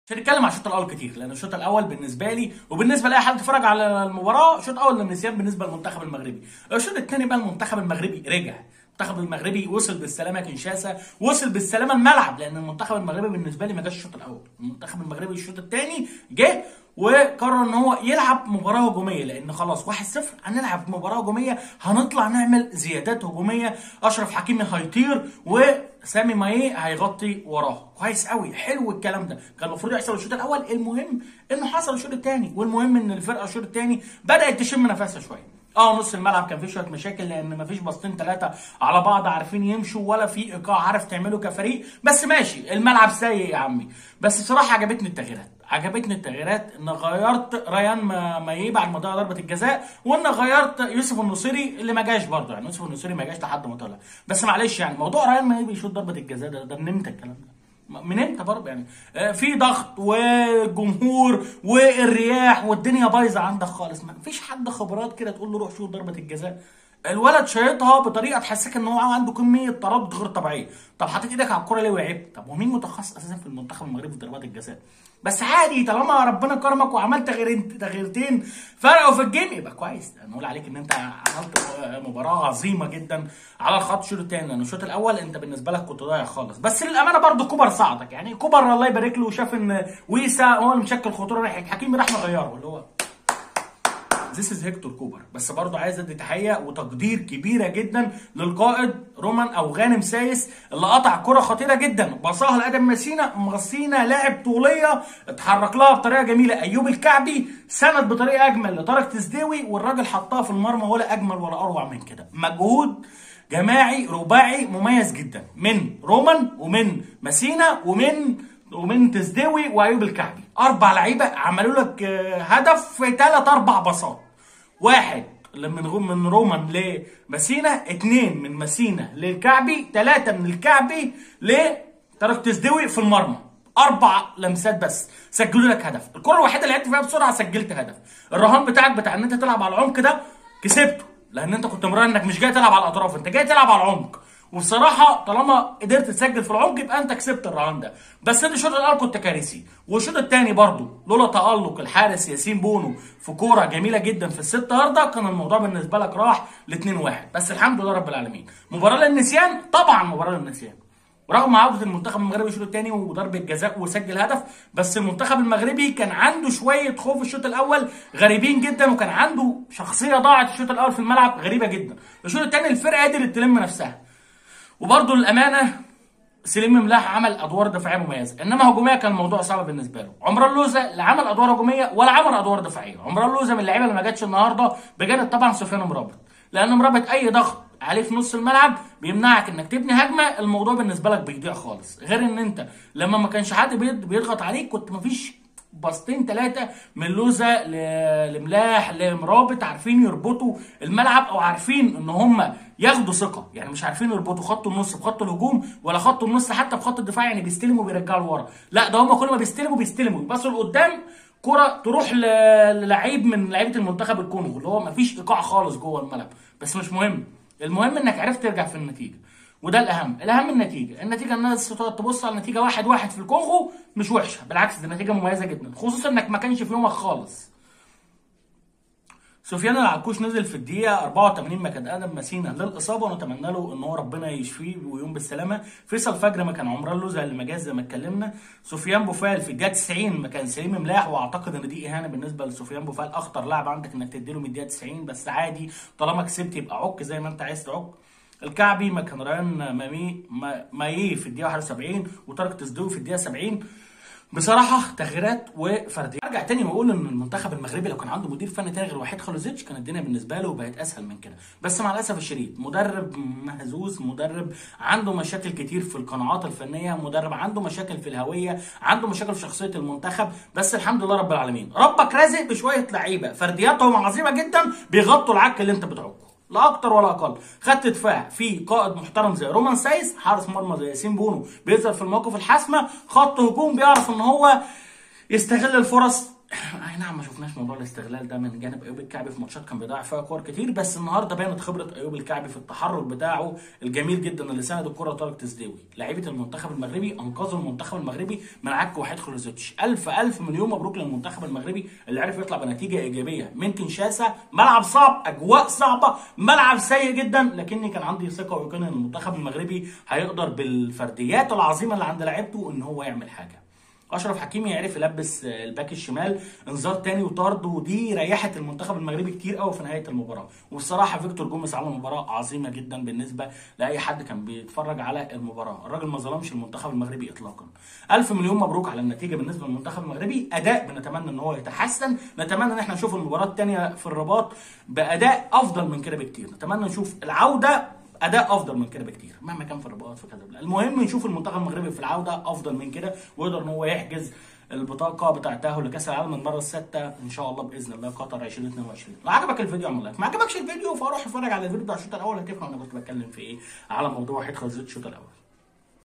مش هنتكلم على الشوط الاول كتير لان الشوط الاول بالنسبه لي وبالنسبه لاي حد اتفرج على المباراه الشوط الاول للنسيان بالنسبه للمنتخب المغربي الشوط الثاني بقى المنتخب المغربي رجع المنتخب المغربي وصل بالسلامه كنشاسا وصل بالسلامه الملعب لان المنتخب المغربي بالنسبه لي ما جاش الشوط الاول المنتخب المغربي الشوط الثاني جه وقرر ان هو يلعب مباراه هجوميه لان خلاص 1-0 هنلعب مباراه هجوميه هنطلع نعمل زيادات هجوميه اشرف حكيمي هيطير وسامي مايه هيغطي وراه كويس قوي حلو الكلام ده كان المفروض يحصل الشوط الاول المهم انه حصل الشوط الثاني والمهم ان الفرقه الشوط الثاني بدات تشم نفسها شويه اه نص الملعب كان فيه شويه مشاكل لان مفيش باصتين ثلاثه على بعض عارفين يمشوا ولا في ايقاع عارف تعمله كفريق بس ماشي الملعب سيء يا عمي بس بصراحه عجبتني التغييرات عجبتني التغييرات ان غيرت ريان مايه بعد ما ضيع ضربه الجزاء وان غيرت يوسف النصيري اللي ما جاش برضه يعني يوسف النصيري ما جاش لحد ما طلع بس معلش يعني موضوع ريان مايه بيشوط ضربه الجزاء ده ده من امتى الكلام ده من امتى برضه يعني آه، في ضغط والجمهور والرياح والدنيا بايظه عندك خالص ما فيش حد خبرات كده تقول له روح شوط ضربه الجزاء الولد شايطها بطريقه تحسسك ان هو عنده كميه تردد غير طبيعيه طب حطيت ايدك على الكوره ليه وعبت طب ومين متخصص اساسا في المنتخب المغربي في ضربات الجزاء بس عادي طالما ربنا كرمك وعملت تغييرين تغييرتين فرقوا في الجيم يبقى كويس نقول عليك ان انت عملت مباراه عظيمه جدا على الخط الشوط الثاني لان الشوط الاول انت بالنسبه لك كنت ضايع خالص بس للامانه برضو كوبر صعدك يعني كوبر الله يبارك له وشاف ان ويسا هو اللي مشكل خطوره رايح حكيمي راح مغيره اللي هو ذيس از هيكتور كوبر بس برضه عايز ادي تحيه وتقدير كبيره جدا للقائد رومان او غانم سايس اللي قطع كره خطيره جدا بصاها لادم مسينا مغسينا لاعب طوليه اتحرك لها بطريقه جميله ايوب الكعبي سند بطريقه اجمل لطارق تسداوي والراجل حطها في المرمى ولا اجمل ولا اروع من كده مجهود جماعي رباعي مميز جدا من رومان ومن مسينا ومن ومن تسداوي وايوب الكعبي اربع لعيبه عملوا لك آه، هدف في ثلاث اربع باصات واحد من رو- من رومان لمسينا اثنين من مسينا للكعبي ثلاثه من الكعبي لطارق تسداوي في المرمى اربع لمسات بس سجلوا لك هدف الكره الوحيده اللي لعبت فيها بسرعه سجلت هدف الرهان بتاعك بتاع ان انت تلعب على العمق ده كسبته لان انت كنت مراهن انك مش جاي تلعب على الاطراف انت جاي تلعب على العمق وبصراحه طالما قدرت تسجل في العمق يبقى انت كسبت الرهان ده بس انت الشوط الاول كنت كارثي والشوط الثاني برضه لولا تالق الحارس ياسين بونو في كوره جميله جدا في الست ياردة كان الموضوع بالنسبه لك راح ل 2 1 بس الحمد لله رب العالمين مباراه للنسيان طبعا مباراه للنسيان ورغم عوده المنتخب المغربي الشوط الثاني وضربه جزاء وسجل هدف بس المنتخب المغربي كان عنده شويه خوف الشوط الاول غريبين جدا وكان عنده شخصيه ضاعت الشوط الاول في الملعب غريبه جدا الشوط الثاني الفرقه قدرت تلم نفسها وبرده للامانه سليم ملاح عمل ادوار دفاعيه مميزه انما هجوميه كان الموضوع صعب بالنسبه له عمران لوزه لا عمل ادوار هجوميه ولا عمل ادوار دفاعيه عمران لوزه من اللعيبه اللي ما جاتش النهارده بجانب طبعا سفيان مرابط لان مرابط اي ضغط عليه في نص الملعب بيمنعك انك تبني هجمه الموضوع بالنسبه لك بيضيع خالص غير ان انت لما ما كانش حد بيض- بيضغط عليك كنت مفيش باصتين ثلاثه من لوزه ل- لملاح لمرابط عارفين يربطوا الملعب او عارفين ان هم ياخدوا ثقه يعني مش عارفين يربطوا خط النص بخط الهجوم ولا خط النص حتى بخط الدفاع يعني بيستلموا وبيرجعوا لورا لا ده هم كل ما بيستلموا بيستلموا يباصوا لقدام كرة تروح ل- للعيب من لعيبه المنتخب الكونغو اللي هو مفيش ايقاع خالص جوه الملعب بس مش مهم المهم انك عرفت ترجع في النتيجه وده الاهم الاهم النتيجه النتيجه الناس تقعد تبص على النتيجه واحد واحد في الكونغو مش وحشه بالعكس دي نتيجه مميزه جدا خصوصا انك ما كانش في يومك خالص سفيان العكوش نزل في الدقيقة 84 مكان آدم مسينا للإصابة ونتمنى له إن هو ربنا يشفيه ويقوم بالسلامة، فيصل فجر مكان عمران لوزة اللي ما جاش زي ما اتكلمنا، سفيان بوفال في الدقيقة 90 مكان سليم ملاح وأعتقد إن دي إهانة بالنسبة لسفيان بوفال أخطر لاعب عندك إنك تديله من الدقيقة 90 بس عادي طالما كسبت يبقى عك زي ما أنت عايز تعك. الكعبي مكان ريان مامي ما- مايه في الدقيقة 71 وطارق تسدوي في الدقيقة 70 بصراحه تغييرات وفرديه ارجع تاني واقول ان المنتخب المغربي لو كان عنده مدير فني تاني غير وحيد خالوزيتش كانت الدنيا بالنسبه له بقت اسهل من كده بس مع الاسف الشديد مدرب مهزوز مدرب عنده مشاكل كتير في القناعات الفنيه مدرب عنده مشاكل في الهويه عنده مشاكل في شخصيه المنتخب بس الحمد لله رب العالمين ربك رازق بشويه لعيبه فردياتهم عظيمه جدا بيغطوا العك اللي انت بتعكه لا اكتر ولا اقل خط دفاع في قائد محترم زي رومان سايس حارس مرمى زي ياسين بونو بيظهر في المواقف الحاسمه خط هجوم بيعرف ان هو يستغل الفرص اي نعم ما شفناش موضوع الاستغلال ده من جانب ايوب الكعبي في ماتشات كان بيضيع فيها كور كتير بس النهارده بانت خبره ايوب الكعبي في التحرك بتاعه الجميل جدا اللي ساند الكره طارق تسديوي لعيبه المنتخب المغربي انقذوا المنتخب المغربي من عك وحيد خلوزيتش الف الف مليون مبروك للمنتخب المغربي اللي عرف يطلع بنتيجه ايجابيه من كنشاسا ملعب صعب اجواء صعبه ملعب سيء جدا لكني كان عندي ثقه ويقين ان المنتخب المغربي هيقدر بالفرديات العظيمه اللي عند لعيبته ان هو يعمل حاجه اشرف حكيمي عرف يلبس الباك الشمال انذار تاني وطرد ودي ريحت المنتخب المغربي كتير قوي في نهايه المباراه والصراحه فيكتور جوميز عمل مباراه عظيمه جدا بالنسبه لاي حد كان بيتفرج على المباراه الراجل ما ظلمش المنتخب المغربي اطلاقا الف مليون مبروك على النتيجه بالنسبه للمنتخب المغربي اداء بنتمنى ان هو يتحسن نتمنى ان احنا نشوف المباراه الثانيه في الرباط باداء افضل من كده بكتير نتمنى نشوف العوده اداء افضل من كده بكتير مهما كان في الرباط في كذا المهم نشوف المنتخب المغربي في العوده افضل من كده ويقدر ان هو يحجز البطاقه بتاع التاهل لكاس العالم المره السادسه ان شاء الله باذن الله قطر 2022 لو عجبك الفيديو اعمل لايك ما عجبكش الفيديو فاروح اتفرج على الفيديو بتاع الشوط الاول هتفهم انا كنت بتكلم في ايه على موضوع حيد خلصت الشوط الاول